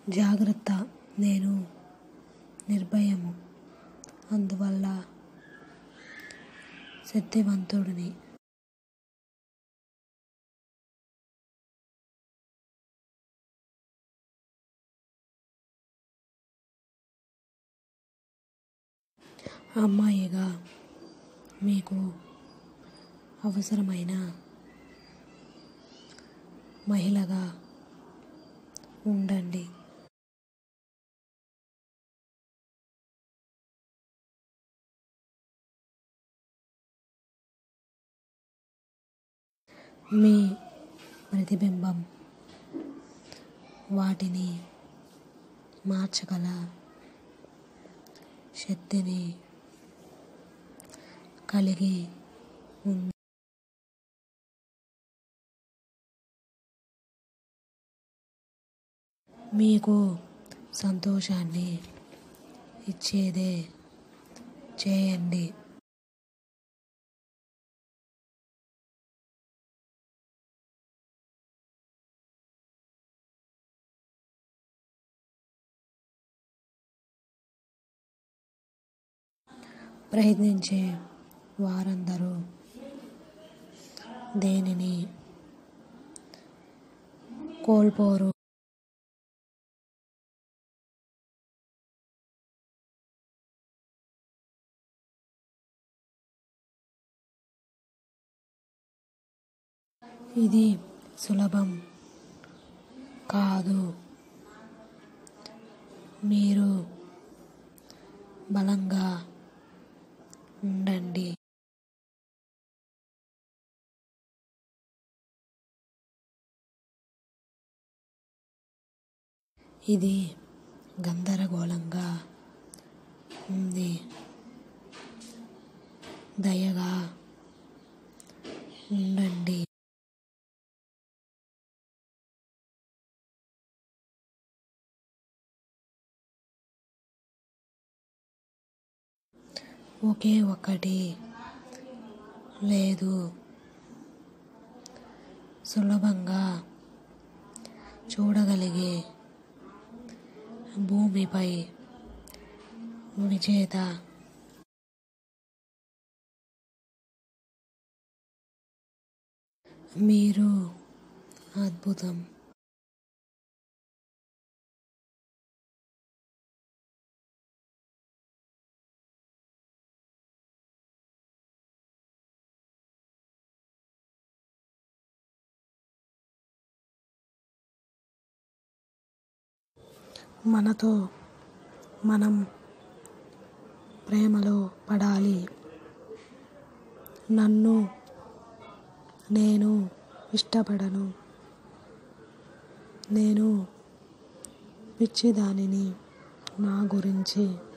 జాగ్రత్త నేను నిర్భయము అందువల్ల శక్తివంతుడిని అమ్మాయిగా మీకు అవసరమైన మహిళగా ఉండండి మీ ప్రతిబింబం వాటిని మార్చగల శక్తిని కలిగి ఉంది మీకు సంతోషాన్ని ఇచ్చేదే చేయండి ప్రయత్నించే వారందరూ దేనిని కోల్పోరు ఇది సులభం కాదు మీరు బలంగా ఉండండి ఇది గందరగోళంగా ఉంది దయగా ఉండండి ఒకే ఒక్కటి లేదు సులభంగా చూడగలిగే భూమిపై విజేత మీరు అద్భుతం మనతో మనం ప్రేమలో పడాలి నన్ను నేను ఇష్టపడను నేను పిచ్చిదానిని నా గురించి